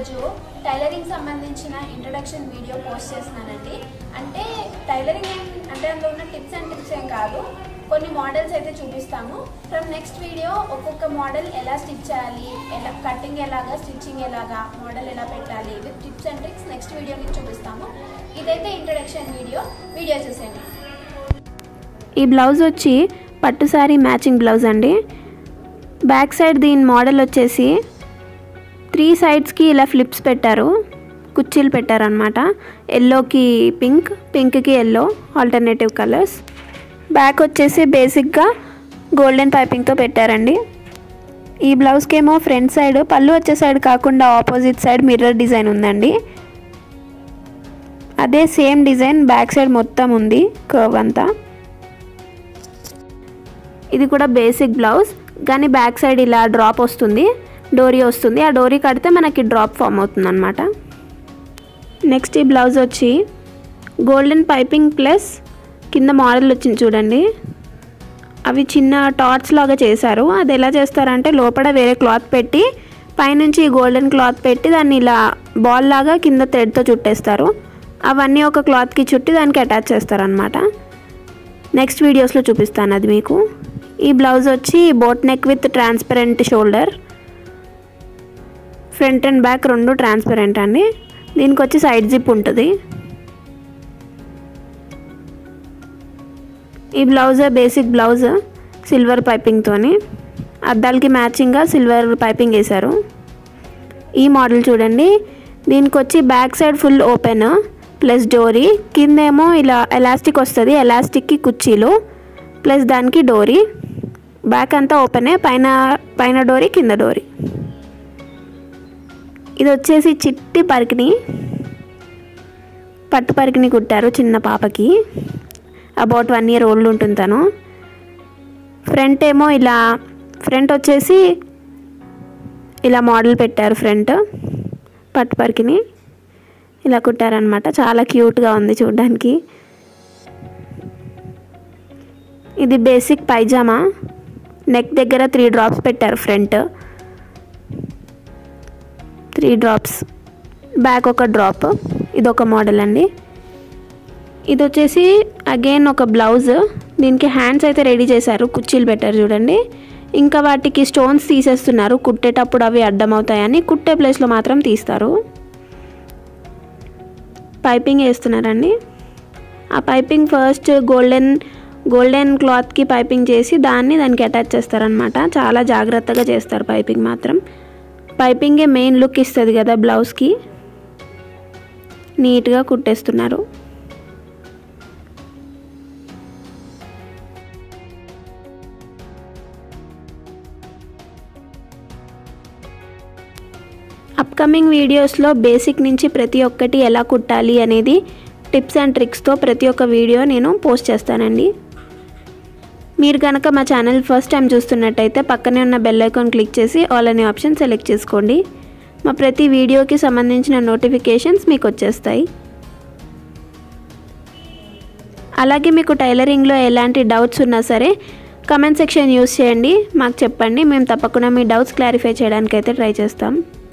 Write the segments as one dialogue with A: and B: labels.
A: ఈరోజు టైలరింగ్ సంబంధించిన introduction video post చేస్తున్నానండి అంటే టైలరింగ్ ఏం అంటే అందులో ఉన్న టిప్స్ అండ్ టిప్స్ ఏం కాదు కొన్ని మోడల్స్ అయితే చూపిస్తాము ఫ్రమ్ నెక్స్ట్ వీడియో ఒక్కొక్క మోడల్ ఎలా స్టిచ్ చేయాలి ఎలా కటింగ్ ఎలాగా స్టిచ్చింగ్ ఎలాగా మోడల్ ఎలా పెట్టాలి with tips and tricks next video నుంచి చూపిస్తాము ఇదైతే ఇంట్రడక్షన్ వీడియో వీడియో చూసేయండి
B: ఈ బ్లౌజ్ వచ్చి పట్టు శారీ మ్యాచింగ్ బ్లౌజ్ అండి బ్యాక్ సైడ్ దీని మోడల్ వచ్చేసి త్రీ సైడ్స్కి ఇలా ఫ్లిప్స్ పెట్టారు కుర్చీలు పెట్టారనమాట ఎల్లోకి పింక్ పింక్కి ఎల్లో ఆల్టర్నేటివ్ కలర్స్ బ్యాక్ వచ్చేసి బేసిక్గా గోల్డెన్ పైపింగ్తో పెట్టారండి ఈ బ్లౌజ్కి ఏమో ఫ్రంట్ సైడ్ పళ్ళు వచ్చే సైడ్ కాకుండా ఆపోజిట్ సైడ్ మిర్రర్ డిజైన్ ఉందండి అదే సేమ్ డిజైన్ బ్యాక్ సైడ్ మొత్తం ఉంది కర్వ్ అంతా ఇది కూడా బేసిక్ బ్లౌజ్ కానీ బ్యాక్ సైడ్ ఇలా డ్రాప్ వస్తుంది డోరీ వస్తుంది ఆ డోరీ కడితే మనకి డ్రాప్ ఫామ్ అవుతుంది అనమాట నెక్స్ట్ ఈ బ్లౌజ్ వచ్చి గోల్డెన్ పైపింగ్ ప్లస్ కింద మోడల్ వచ్చింది చూడండి అవి చిన్న టార్చ్ లాగా చేశారు అది ఎలా చేస్తారంటే లోపల వేరే క్లాత్ పెట్టి పైనుంచి గోల్డెన్ క్లాత్ పెట్టి దాన్ని ఇలా బాల్ లాగా కింద థ్రెడ్తో చుట్టేస్తారు అవన్నీ ఒక క్లాత్కి చుట్టి దానికి అటాచ్ చేస్తారనమాట నెక్స్ట్ వీడియోస్లో చూపిస్తాను అది మీకు ఈ బ్లౌజ్ వచ్చి boat neck with transparent shoulder front and back రెండు ట్రాన్స్పరెంట్ అండి దీనికి వచ్చి సైడ్ జిప్ ఉంటుంది ఈ బ్లౌజ్ బేసిక్ బ్లౌజ్ సిల్వర్ పైపింగ్తోని అద్దాలకి మ్యాచింగ్గా సిల్వర్ పైపింగ్ వేశారు ఈ మోడల్ చూడండి దీనికి వచ్చి back side full open plus డోరీ కిందేమో ఇలా ఎలాస్టిక్ వస్తుంది ఎలాస్టిక్కి కుర్చీలు ప్లస్ దానికి డోరీ బ్యాక్ అంతా ఓపెనే పైన పైన డోరీ కింద డోరీ ఇది వచ్చేసి చిట్టి పరికిని పట్టు పరికిని కుట్టారు చిన్న పాపకి అబౌట్ వన్ ఇయర్ ఓల్డ్ ఉంటుంది తను ఫ్రంట్ ఏమో ఇలా ఫ్రంట్ వచ్చేసి ఇలా మోడల్ పెట్టారు ఫ్రంట్ పట్టు పరికిని ఇలా కుట్టారనమాట చాలా క్యూట్గా ఉంది చూడడానికి ఇది బేసిక్ పైజామా నెక్ దగ్గర త్రీ డ్రాప్స్ పెట్టారు ఫ్రంట్ త్రీ డ్రాప్స్ బ్యాక్ ఒక డ్రాప్ ఇది ఒక మోడల్ అండి ఇది వచ్చేసి అగైన్ ఒక బ్లౌజ్ దీనికి హ్యాండ్స్ అయితే రెడీ చేశారు కుర్చీలు పెట్టారు చూడండి ఇంకా వాటికి స్టోన్స్ తీసేస్తున్నారు కుట్టేటప్పుడు అవి అడ్డమవుతాయని కుట్టే ప్లేస్లో మాత్రం తీస్తారు పైపింగ్ వేస్తున్నారండి ఆ పైపింగ్ ఫస్ట్ గోల్డెన్ గోల్డెన్ క్లాత్కి పైపింగ్ చేసి దాన్ని దానికి అటాచ్ చేస్తారనమాట చాలా జాగ్రత్తగా చేస్తారు పైపింగ్ మాత్రం పైపింగే మెయిన్ లుక్ ఇస్తుంది కదా బ్లౌజ్కి నీట్గా కుట్టేస్తున్నారు అప్కమింగ్ వీడియోస్లో బేసిక్ నుంచి ప్రతి ఒక్కటి ఎలా కుట్టాలి అనేది టిప్స్ అండ్ ట్రిక్స్తో ప్రతి ఒక్క వీడియో నేను పోస్ట్ చేస్తానండి మీరు కనుక మా ఛానల్ ఫస్ట్ టైం చూస్తున్నట్టయితే పక్కనే ఉన్న బెల్ ఐకాన్ క్లిక్ చేసి ఆల్ అనే ఆప్షన్ సెలెక్ట్ చేసుకోండి మా ప్రతి వీడియోకి సంబంధించిన నోటిఫికేషన్స్ మీకు వచ్చేస్తాయి అలాగే మీకు టైలరింగ్లో ఎలాంటి డౌట్స్ ఉన్నా సరే కమెంట్ సెక్షన్ యూస్ చేయండి మాకు చెప్పండి మేము తప్పకుండా మీ డౌట్స్ క్లారిఫై చేయడానికి అయితే ట్రై చేస్తాం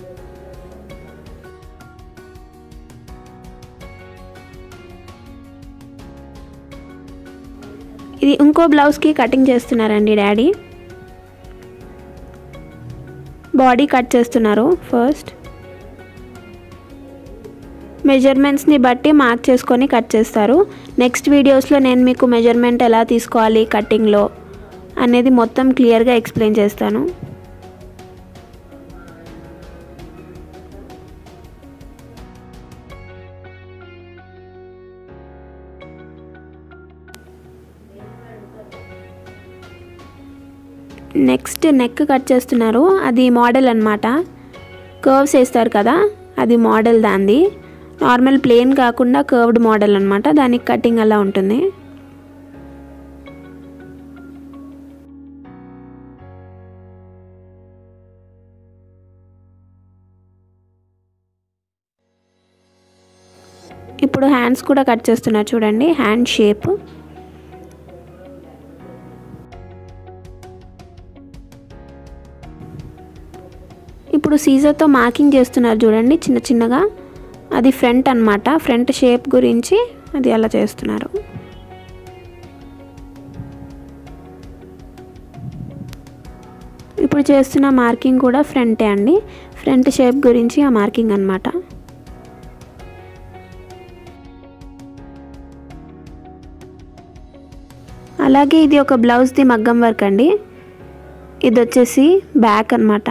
B: ఇది ఇంకో బ్లౌజ్కి కటింగ్ చేస్తున్నారండి డాడీ బాడీ కట్ చేస్తున్నారు ఫస్ట్ మెజర్మెంట్స్ని బట్టి మార్క్ చేసుకొని కట్ చేస్తారు నెక్స్ట్ వీడియోస్లో నేను మీకు మెజర్మెంట్ ఎలా తీసుకోవాలి కటింగ్లో అనేది మొత్తం క్లియర్గా ఎక్స్ప్లెయిన్ చేస్తాను నెక్స్ట్ నెక్ కట్ చేస్తున్నారు అది మోడల్ అనమాట కర్వ్స్ వేస్తారు కదా అది మోడల్ దాంది నార్మల్ ప్లెయిన్ కాకుండా కర్వ్డ్ మోడల్ అనమాట దానికి కటింగ్ అలా ఉంటుంది ఇప్పుడు హ్యాండ్స్ కూడా కట్ చేస్తున్నారు చూడండి హ్యాండ్ షేప్ ఇప్పుడు సీజర్తో మార్కింగ్ చేస్తున్నారు చూడండి చిన్న చిన్నగా అది ఫ్రంట్ అన్నమాట ఫ్రంట్ షేప్ గురించి అది అలా చేస్తున్నారు ఇప్పుడు చేస్తున్న మార్కింగ్ కూడా ఫ్రంటే అండి ఫ్రంట్ షేప్ గురించి ఆ మార్కింగ్ అన్నమాట అలాగే ఇది ఒక బ్లౌజ్ది మగ్గం వర్క్ అండి ఇది వచ్చేసి బ్యాక్ అన్నమాట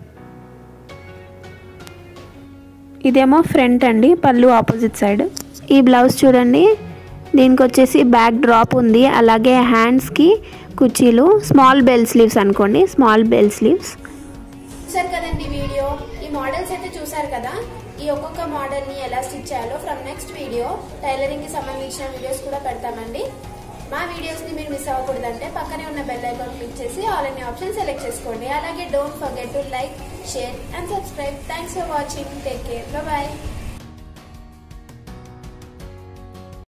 B: ఇదేమో ఫ్రంట్ అండి పళ్ళు ఆపోజిట్ సైడ్ ఈ బ్లౌజ్ చూడండి దీనికి వచ్చేసి బ్యాక్ డ్రాప్ ఉంది అలాగే హ్యాండ్స్కి కుర్చీలు స్మాల్ బెల్ స్లీవ్స్ అనుకోండి స్మాల్ బెల్ స్లీవ్స్
A: చూసారు కదండి వీడియో ఈ మోడల్స్ అయితే చూసారు కదా ఈ ఒక్కొక్క మోడల్ ని ఎలా స్టిచ్ చేయాలో ఫ్రమ్ నెక్స్ట్ వీడియో టైలరింగ్ కి సంబంధించిన వీడియోస్ కూడా పెడతామండి మా వీడియోస్ ని మీరు మిస్ అవ్వకూడదంటే పక్కనే ఉన్న బెల్ ఐకాన్ క్లిక్ చేసి ఆల్ అనే ఆప్షన్ సెలెక్ట్ చేసుకోండి అలాగే don't forget to like share and subscribe thanks for watching take care bye